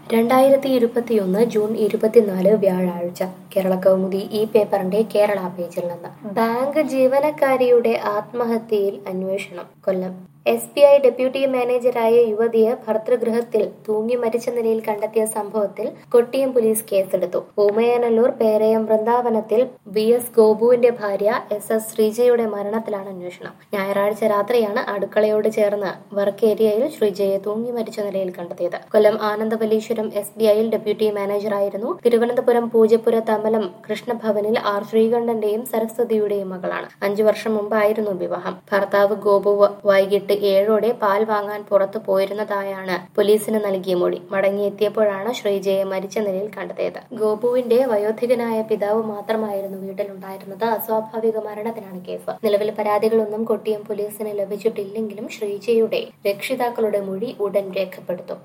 രണ്ടായിരത്തി ഇരുപത്തിയൊന്ന് ജൂൺ ഇരുപത്തിനാല് വ്യാഴാഴ്ച കേരള കൗമുദി ഈ പേപ്പറിന്റെ കേരള പേജിൽ നിന്ന് ബാങ്ക് ജീവനക്കാരിയുടെ ആത്മഹത്യയിൽ അന്വേഷണം Kollam S B I deputy മാനേജരായ യുവതിയെ ഭർതൃഗൃഹത്തിൽ തൂങ്ങി മരിച്ച നിലയിൽ കണ്ടെത്തിയ സംഭവത്തിൽ കൊട്ടിയം പോലീസ് കേസെടുത്തു ഊമയാനല്ലൂർ പേരയം വൃന്ദാവനത്തിൽ ബി എസ് ഗോപുവിന്റെ ഭാര്യ എസ് എസ് ശ്രീജയുടെ മരണത്തിലാണ് അന്വേഷണം ഞായറാഴ്ച രാത്രിയാണ് അടുക്കളയോട് ചേർന്ന് വർക്ക് ഏരിയയിൽ ശ്രീജയെ തൂങ്ങി മരിച്ച നിലയിൽ കണ്ടെത്തിയത് കൊല്ലം ആനന്ദവല്ലീശ്വരം എസ് ബി ഐയിൽ ഡെപ്യൂട്ടി മാനേജറായിരുന്നു തിരുവനന്തപുരം പൂജപ്പുര തമലം കൃഷ്ണഭവനിൽ ആർ ശ്രീകണ്ഠന്റെയും സരസ്വതിയുടെയും മകളാണ് അഞ്ചു വർഷം മുമ്പായിരുന്നു വിവാഹം ഭർത്താവ് ഗോപു വ- വൈകിട്ട് ഏഴോടെ പാൽ വാങ്ങാൻ പുറത്തു പോയിരുന്നതായാണ് പോലീസിന് നൽകിയ മൊഴി മടങ്ങിയെത്തിയപ്പോഴാണ് ശ്രീജയെ മരിച്ച നിലയിൽ കണ്ടെത്തിയത് ഗോപുവിന്റെ വയോധികനായ പിതാവ് മാത്രമായിരുന്നു വീട്ടിലുണ്ടായിരുന്നത് അസ്വാഭാവിക മരണത്തിനാണ് കേസ് നിലവിൽ പരാതികളൊന്നും കൊട്ടിയം പോലീസിന് ലഭിച്ചിട്ടില്ലെങ്കിലും ശ്രീജയുടെ രക്ഷിതാക്കളുടെ മൊഴി ഉടൻ രേഖപ്പെടുത്തും